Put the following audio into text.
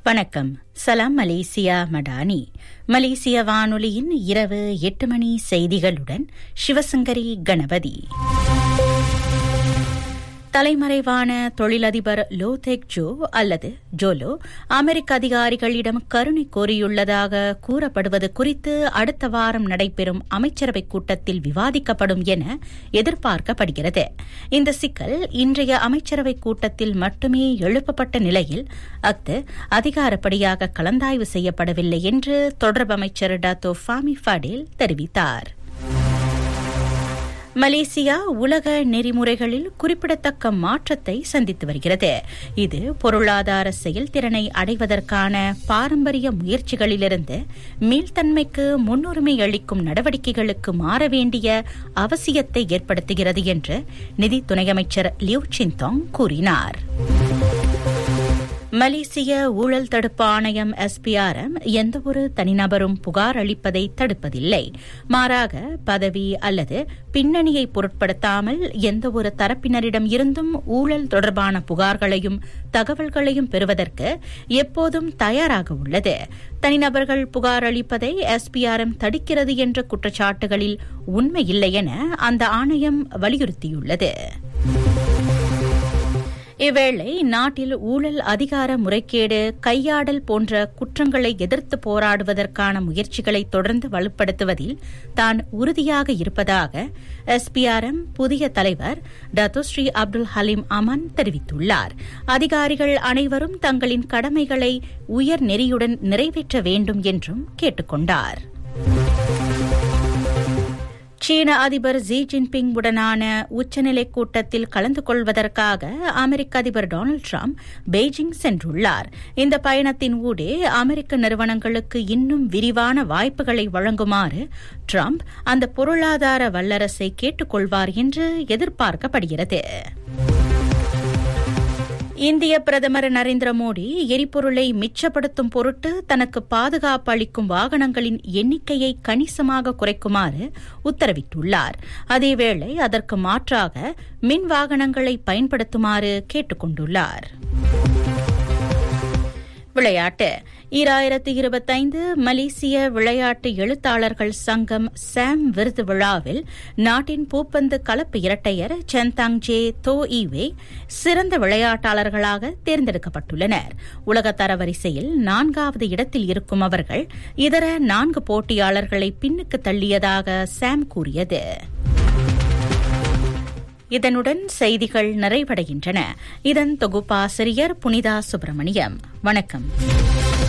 வணக்கம் சலாம் மலேசியா மடானி மலேசிய வானொலியின் இரவு எட்டு மணி செய்திகளுடன் சிவசங்கரி கணபதி தலைமறைவான தொழிலதிபர் லோதெக் ஜோ அல்லது ஜோலோ அமெரிக்க அதிகாரிகளிடம் கருணை கோரியுள்ளதாக கூறப்படுவது குறித்து அடுத்த வாரம் நடைபெறும் அமைச்சரவைக் கூட்டத்தில் விவாதிக்கப்படும் என எதிர்பார்க்கப்படுகிறது இந்த சிக்கல் இன்றைய அமைச்சரவைக் கூட்டத்தில் மட்டுமே எழுப்பப்பட்ட நிலையில் அஃது அதிகாரப்படியாக கலந்தாய்வு செய்யப்படவில்லை என்று தொடர்பு அமைச்சர் டாத்தோ ஃபாமி ஃபடேல் தெரிவித்தார் மலேசியா உலக நெறிமுறைகளில் குறிப்பிடத்தக்க மாற்றத்தை சந்தித்து வருகிறது இது பொருளாதார செயல்திறனை அடைவதற்கான பாரம்பரிய முயற்சிகளிலிருந்து மீள்தன்மைக்கு முன்னுரிமை அளிக்கும் நடவடிக்கைகளுக்கு மாற வேண்டிய அவசியத்தை ஏற்படுத்துகிறது என்று நிதி துணை அமைச்சர் லியூ சின்தாங் கூறினார் மலேசிய ஊழல் தடுப்பு ஆணையம் எஸ்பிஆர்எம் எந்தவொரு தனிநபரும் புகார் அளிப்பதை தடுப்பதில்லை மாறாக பதவி அல்லது பின்னணியை பொருட்படுத்தாமல் எந்தவொரு தரப்பினரிடம் இருந்தும் ஊழல் தொடர்பான புகார்களையும் தகவல்களையும் பெறுவதற்கு எப்போதும் தயாராக உள்ளது தனிநபர்கள் புகார் அளிப்பதை எஸ்பிஆர்எம் தடுக்கிறது என்ற குற்றச்சாட்டுகளில் உண்மையில்லை என அந்த ஆணையம் வலியுறுத்தியுள்ளது இவ்வேளை நாட்டில் ஊழல் அதிகார முறைகேடு கையாடல் போன்ற குற்றங்களை எதிர்த்து போராடுவதற்கான முயற்சிகளை தொடர்ந்து வலுப்படுத்துவதில் தான் உறுதியாக இருப்பதாக எஸ்பிஆர்எம் புதிய தலைவர் டத்துஸ்ரீ அப்துல் ஹலீம் அமன் தெரிவித்துள்ளார் அதிகாரிகள் அனைவரும் தங்களின் கடமைகளை உயர் நெறியுடன் நிறைவேற்ற வேண்டும் என்றும் கேட்டுக் கொண்டார் சீன அதிபர் ஜி ஜின்பிங் உடனான உச்சநிலை கூட்டத்தில் கலந்து கொள்வதற்காக அமெரிக்க அதிபர் டொனால்டு டிரம்ப் பெய்ஜிங் சென்றுள்ளார் இந்த பயணத்தின் ஊடே அமெரிக்க நிறுவனங்களுக்கு இன்னும் விரிவான வாய்ப்புகளை வழங்குமாறு டிரம்ப் அந்த பொருளாதார வல்லரசை கேட்டுக் கொள்வார் என்று எதிர்பார்க்கப்படுகிறது இந்திய பிரதமர் நரேந்திர மோடி எரிபொருளை மிச்சப்படுத்தும் பொருட்டு தனக்கு பாதுகாப்பு அளிக்கும் வாகனங்களின் எண்ணிக்கையை கணிசமாக குறைக்குமாறு உத்தரவிட்டுள்ளார் அதேவேளை அதற்கு மாற்றாக மின் வாகனங்களை பயன்படுத்துமாறு கேட்டுக் கொண்டுள்ளார் விளையாட்டு ஈராயிரத்து இருபத்தைந்து மலேசிய விளையாட்டு எழுத்தாளர்கள் சங்கம் சாம் விருது விழாவில் நாட்டின் பூப்பந்து கலப்பு இரட்டையர் சென்தாங் ஜே தோ ஈவே சிறந்த விளையாட்டாளர்களாக தேர்ந்தெடுக்கப்பட்டுள்ளனர் உலக தரவரிசையில் நான்காவது இடத்தில் இருக்கும் அவர்கள் இதர நான்கு போட்டியாளர்களை பின்னுக்கு தள்ளியதாக சாம் கூறியது இதனுடன் செய்திகள் நிறைவடைகின்றன இதன் தொகுப்பாசிரியர் புனிதா சுப்பிரமணியம் வணக்கம்